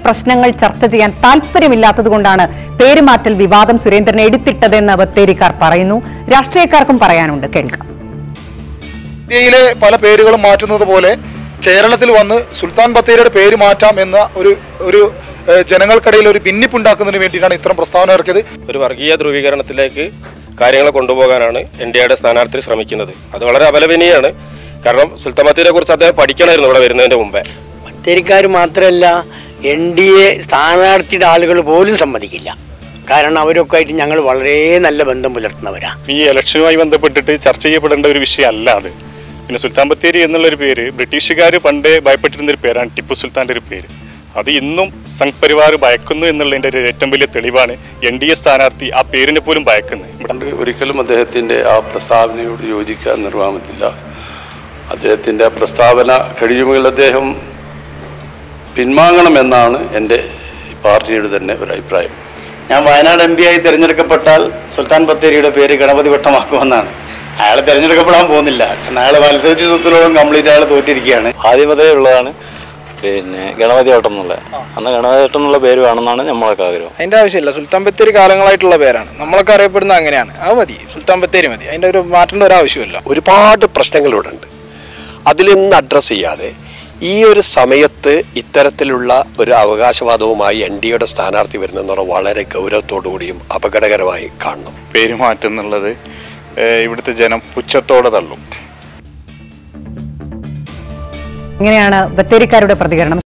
പ്രശ്നങ്ങൾ ചർച്ച ചെയ്യാൻ താല്പര്യമില്ലാത്തതുകൊണ്ടാണ് പേരുമാറ്റൽ വിവാദം സുരേന്ദ്രൻ എടുത്തിട്ടതെന്ന് ബത്തേരിക്കാർ പറയുന്നു രാഷ്ട്രീയക്കാർക്കും പറയാനുണ്ട് കേൾക്കാം ഇന്ത്യയിലെ പല പേരുകളും മാറ്റുന്നത് പോലെ കേരളത്തിൽ വന്ന് സുൽത്താൻ ബത്തേരിയുടെ പേര് മാറ്റാം എന്ന ഒരു ഒരു ഏഹ്, ജനങ്ങൾക്കിടയിൽ ഒരു ഭിന്നിപ്പുണ്ടാക്കുന്നതിന് വേണ്ടിയിട്ടാണ് ഇത്തരം പ്രസ്താവന ഇറക്കിയത് ഒരു വർഗീയ ധ്രുവീകരണത്തിലേക്ക് കാര്യങ്ങൾ കൊണ്ടുപോകാനാണ് എൻ ഡി എയുടെ സ്ഥാനാർത്ഥി ശ്രമിക്കുന്നത് അത് വളരെ അപലപനീയമാണ് കാരണം സുൽത്താൻ ബത്തേരിയെ കുറിച്ച് അദ്ദേഹം പഠിക്കണമായിരുന്നു ഇവിടെ വരുന്നതിന്റെ മുമ്പേ ബത്തേരിക്കാർ മാത്രമല്ല എൻ ഡി എ സ്ഥാനാർത്ഥിയുടെ ആളുകൾ പോലും സമ്മതിക്കില്ല കാരണം അവരൊക്കെ ആയിട്ട് ഞങ്ങൾ വളരെ നല്ല ബന്ധം പുലർത്തുന്നവരാ ഈ ഇലക്ഷനുമായി ബന്ധപ്പെട്ടിട്ട് ചർച്ച ചെയ്യപ്പെടേണ്ട ഒരു വിഷയമല്ല അത് പിന്നെ സുൽത്താൻ ബത്തേരി എന്നുള്ളൊരു പേര് ബ്രിട്ടീഷുകാർ പണ്ടേ ഭയപ്പെട്ടിരുന്ന ഒരു പേരാണ് ടിപ്പു സുൽത്താന്റെ ഒരു പേര് അത് ഇന്നും സംഘ് പരിവാർ ഭയക്കുന്നു എന്നുള്ളതിന്റെ ഒരു ഏറ്റവും വലിയ തെളിവാണ് എൻ ഡി എ സ്ഥാനാർത്ഥി ആ പേരിനെ പോലും ഭയക്കുന്നത് ഇവിടെ അതുകൊണ്ട് ഒരിക്കലും അദ്ദേഹത്തിൻ്റെ ആ പ്രസ്താവനയോട് യോജിക്കാൻ നിർവാഹമില്ല അദ്ദേഹത്തിൻ്റെ ആ പ്രസ്താവന കഴിയുമെങ്കിൽ അദ്ദേഹം പിൻവാങ്ങണമെന്നാണ് എൻ്റെ പാർട്ടിയുടെ തന്നെ ഒരു അഭിപ്രായം ഞാൻ വയനാട് എം പി ആയി തിരഞ്ഞെടുക്കപ്പെട്ടാൽ സുൽത്താൻ ബത്തേരിയുടെ പേര് ഗണപതി വട്ടമാക്കുമെന്നാണ് അയാൾ തിരഞ്ഞെടുക്കപ്പെടാൻ പോകുന്നില്ല കാരണം അയാൾ മത്സരിച്ചിടത്തോളം കംപ്ലീറ്റ് അയാൾ തോറ്റിരിക്കുകയാണ് ആദ്യം മുതലേ ഉള്ളതാണ് പിന്നെ ഗണപതി ഓട്ടം എന്നുള്ള അന്ന് ഗണപതി ഓട്ടം എന്നുള്ള പേര് വേണമെന്നാണ് നമ്മളൊക്കെ ആഗ്രഹം അതിന്റെ ആവശ്യമില്ല സുൽത്താൻ ബത്തേരി കാലങ്ങളായിട്ടുള്ള പേരാണ് നമ്മളൊക്കെ അറിയപ്പെടുന്നത് അങ്ങനെയാണ് അത് മതി സുൽത്താൻ ബത്തേരി മതി അതിന്റെ ഒരു മാറ്റേണ്ട ഒരു ആവശ്യമില്ല ഒരുപാട് പ്രശ്നങ്ങൾ ഇവിടെ ഉണ്ട് അതിലൊന്നും അഡ്രസ്സ് ചെയ്യാതെ ഈ ഒരു സമയത്ത് ഇത്തരത്തിലുള്ള ഒരു അവകാശവാദവുമായി എൻ ഡി എയുടെ സ്ഥാനാർത്ഥി വരുന്നതെന്ന് വളരെ ഗൗരവത്തോടു കൂടിയും അപകടകരമായി കാണണം പേരുമാറ്റം എന്നുള്ളത് ഏഹ്, ഇവിടുത്തെ ജനം പുച്ഛത്തോടെ തള്ളും ഇങ്ങനെയാണ് ബത്തേരിക്കാരുടെ പ്രതികരണം